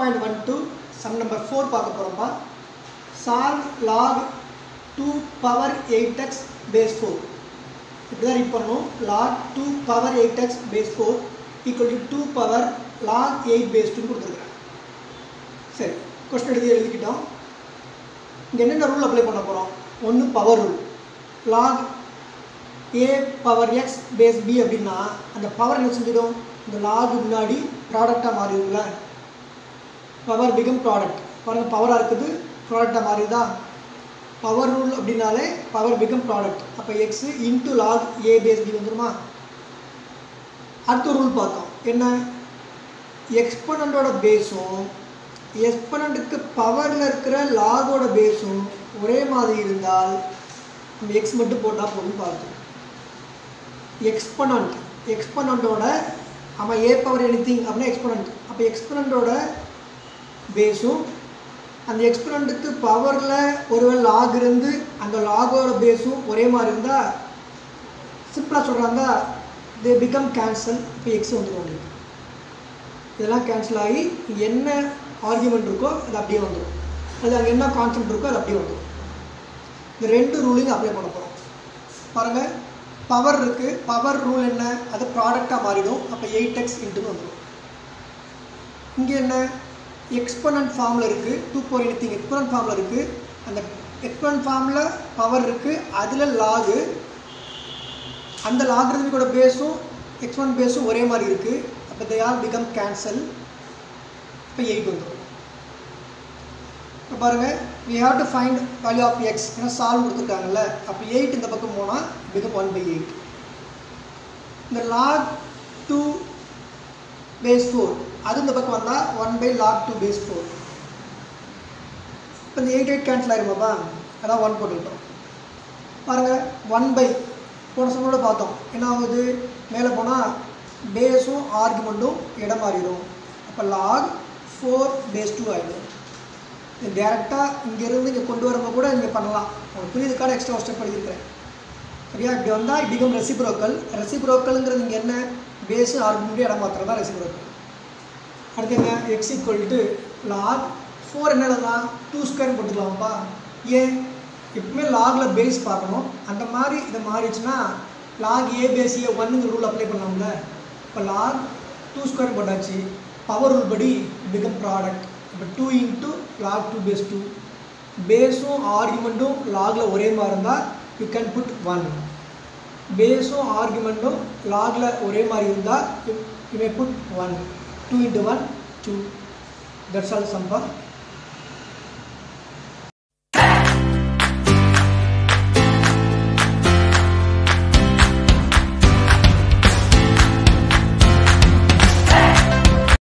point one two sum number four பார்க்க போகிறோம்ப்பா solve log two power eight X base four இப்படி தான் read பண்ணணும் log two power eight X base four equal to two power log eight base டூன்னு கொடுத்துருக்குறேன் சரி question எழுதி எழுதிக்கிட்டோம் இங்கே என்னென்ன ரூல் அப்ளை பண்ண போகிறோம் ஒன்று power rule log A power X base B அப்படின்னா அந்த பவர் என்ன செஞ்சிடும் இந்த லாகு முன்னாடி ப்ராடக்டாக மாறிடுங்கள பவர் பிகம் ப்ராடக்ட் பாருங்கள் பவராக இருக்குது ப்ராடக்டாக மாறிடுதா பவர் ரூல் அப்படின்னாலே பவர் பிகம் ப்ராடக்ட் அப்போ X into log A base B வந்துருமா அடுத்த ரூல் பார்த்தோம் என்ன எக்ஸ்பனண்டோட பேஸும் எக்ஸ்பனண்ட்டுக்கு பவரில் இருக்கிற லாகோட பேஸும் ஒரே மாதிரி இருந்தால் நம்ம எக்ஸ் மட்டும் போட்டால் போதும் பார்த்தோம் எக்ஸ்பனண்ட் எக்ஸ்பனண்ட்டோட அவன் ஏ பவர் எனி திங் அப்படின்னா எக்ஸ்பனண்ட் அப்போ எக்ஸ்பனண்ட்டோட பேஸும் அந்த எக்ஸ்பனண்ட்டுக்கு பவரில் ஒருவேளை லாக் இருந்து அந்த லாகோட பேஸும் ஒரே மாதிரி இருந்தால் சிம்பிளாக சொல்கிறாங்க தே பிகம் கேன்சல் இப்போ எக்ஸ் வந்துடும் உங்களுக்கு இதெல்லாம் கேன்சல் ஆகி என்ன ஆர்குமெண்ட் இருக்கோ அது அப்படியே வந்துடும் அது அங்கே என்ன கான்செப்ட் இருக்கோ அது அப்படியே வந்துடும் இந்த ரெண்டு ரூலையும் அப்ளை பண்ண போகிறோம் பாருங்கள் பவர் இருக்குது பவர் ரூல் என்ன அது ப்ராடக்டாக மாறிடும் அப்போ எயிட் எக்ஸ் இன்ட்டுன்னு வந்துடும் இங்கே என்ன எக்ஸ்பனன்ட் ஃபார்மில் இருக்குது two four anything exponent ஃபார்மில் இருக்குது அந்த எக்ஸ்பனன்ட் ஃபார்மில் பவர் இருக்குது அதில் லாகு அந்த லாகிரதமிக்கோட பேஸும் எக்ஸ்பனன்ட் பேஸும் ஒரே மாதிரி இருக்குது அப்போ தே ஆர் பிகம் கேன்சல் இப்போ எயிட் வந்துடும் இப்போ பாருங்கள் we have to find value of X ஏன்னா சால்வ் கொடுத்துருக்காங்கல்ல அப்போ எயிட் இந்த பக்கம் போனால் பிகம் ஒன் பை எயிட் இந்த லாக் டூ பேஸ் ஃபோர் அது இந்த பக்கம் வந்தால் one by log two base four இப்போ இந்த எயிட் எயிட் கேன்சல் ஆயிருமாப்பா அதான் ஒன் போட்டுக்கிட்டோம் பாருங்கள் ஒன் பை போன சமோட பார்த்தோம் என்ன ஆகுது மேலே போனால் பேஸும் ஆர்குமெண்ட்டும் இடம் மாறிடும் அப்போ லாக் ஃபோர் பேஸ் டூ ஆகிடும் இது டேரெக்டாக இங்கேருந்து இங்கே கொண்டு வரும்போது கூட நீங்கள் பண்ணலாம் உங்களுக்கு புரியுதுக்கான எக்ஸ்ட்ரா ஸ்டெப் எழுதியிருக்கிறேன் சரியா இப்படி வந்தால் இப்படி பிகம் ரெசிப்ரோக்கல் ரெசிப்ரோக்கல்ங்கிறது இங்கே என்ன பேஸு ஆர்குமெண்ட்டு இடம் மாத்திரம் தான் ரெசிப்ரோக்கல் அடுத்து என்ன X equal to log four என்ன எழுதலாம் டூ ஸ்கொயர் போட்டுக்கலாம்ப்பா ஏன் எப்பவுமே லாகில் பேஸ் பார்க்கணும் அந்த மாதிரி இது மாறிடுச்சுன்னா லாக் ஏ பேஸ் ஏ ஒன்னுங்கிற ரூல் அப்ளை பண்ணலாம்ல இப்போ லாக் டூ ஸ்கொயர் போட்டாச்சு பவர் ரூல் படி பிகம் ப்ராடக்ட் இப்போ two into log two base two பேஸும் ஆர்குமெண்ட்டும் லாகில் ஒரே மாதிரி இருந்தால் யூ கேன் புட் ஒன் பேஸும் ஆர்குமெண்ட்டும் லாகில் ஒரே மாதிரி இருந்தால் you may put one two into one two that's all சம்பா